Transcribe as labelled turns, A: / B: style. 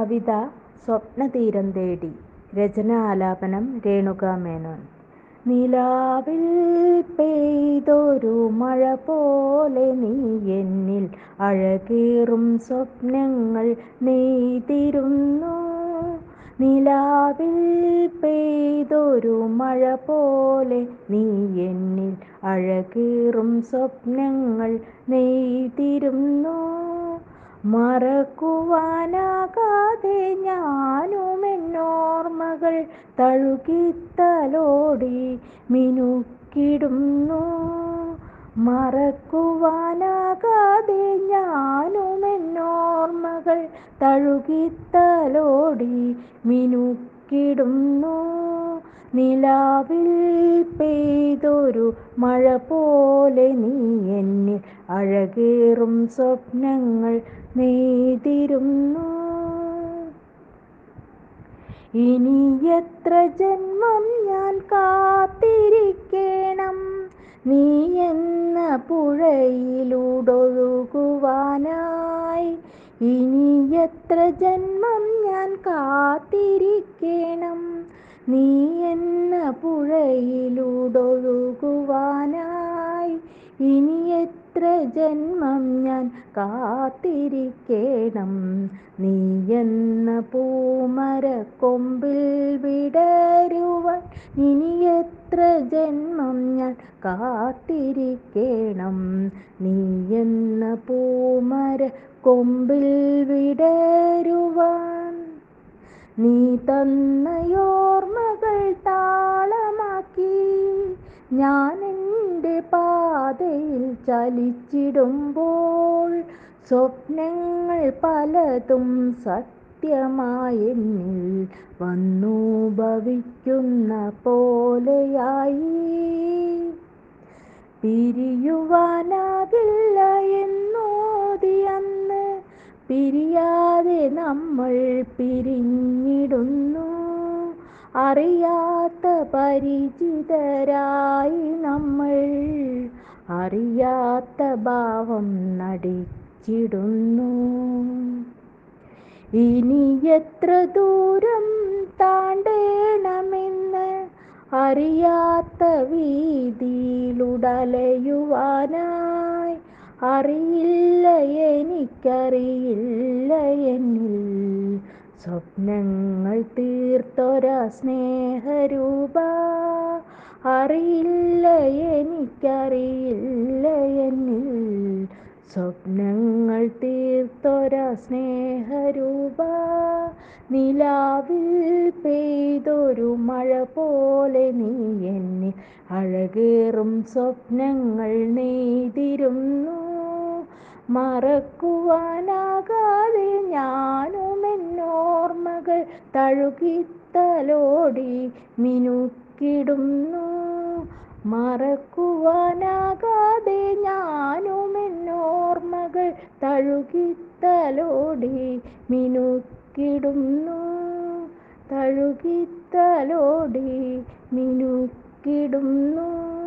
A: കവിത സ്വപ്നതീരം തേടി രചന ആലാപനം രേണുക മേനോൻ നിലാവിൽ പെയ്തൊരു മഴ പോലെ നീ എന്നിൽ അഴകേറും സ്വപ്നങ്ങൾ നെയ്തിരുന്നു നിലാവിൽ പെയ്തൊരു മഴ പോലെ നീ എന്നിൽ അഴകേറും സ്വപ്നങ്ങൾ നെയ്തിരുന്നു മറക്കുവാനാകാതെ ഞാനുമെന്നോർമ്മകൾ തഴുകിത്തലോടി മിനുക്കിടുന്നു മറക്കുവാനാകാതെ ഞാനുമെന്നോർമ്മകൾ തഴുകിത്തലോടി മിനുക്കിടുന്നു നിലാവിൽ പെയ്തൊരു മഴ പോലെ നീ എന്നിൽ അഴകേറും സ്വപ്നങ്ങൾ നെയ്തിരുന്നു ഇനി എത്ര ജന്മം ഞാൻ കാത്തിരിക്കണം നീ എന്ന പുഴയിലൂടൊഴുകുവാനായി ഇനി എത്ര ജന്മം ഞാൻ കാത്തിരിക്കണം നീ എന്ന പുഴയിലൂടൊഴുകുവാനായി ഇനി എത്ര ജന്മം ഞാൻ കാത്തിരിക്കണം നീ എന്ന പൂമരക്കൊമ്പിൽ വിടരുവാൻ ഇനി എത്ര ജന്മം ഞാൻ കാത്തിരിക്കണം നീ എന്ന പൂമര കൊമ്പിൽ വിടരുവാൻ നീ തന്നയോർമ്മകൾ താളമാക്കി ഞാൻ എൻ്റെ പാതയിൽ ചലിച്ചിടുമ്പോൾ സ്വപ്നങ്ങൾ പലതും സത്യമായെന്നിൽ വന്നു ഭവിക്കുന്ന പോലെയായി പിരിയുവാനാകില്ല എന്നോതി അന്ന് പിരിയാതെ നമ്മൾ പിരിഞ്ഞിടുന്നു അറിയാത്ത പരിചിതരായി നമ്മൾ അറിയാത്ത ഭാവം നടിച്ചിടുന്നു ഇനി എത്ര ദൂരം താണ്ടേണമെന്ന് അറിയാത്ത വീതിയിലുടലയുവാനായി അറിയില്ല എനിക്കറിയില്ല എന്നിൽ സ്വപ്നങ്ങൾ തീർത്തൊരാ സ്നേഹരൂപ അറിയില്ല എനിക്കറിയില്ല എന്നിൽ സ്വപ്നങ്ങൾ തീർത്തൊരാ സ്നേഹരൂപ നിലാവിൽ പെയ്തൊരു മഴ പോലെ നീ എന്നെ അഴകേറും സ്വപ്നങ്ങൾ നെയ്തിരുന്നു മറക്കുവാനാകാതെ ഞാനും എന്നോർമ്മകൾ തഴുകിത്തലോടി മിനുക്കിടുന്നു മറക്കുവാനാകാതെ ഞാനും എന്നോർമ്മകൾ തഴുകിത്തലോടി മിനുക്കിടുന്നു തഴുകിത്തലോടി മിനുക്കിടുന്നു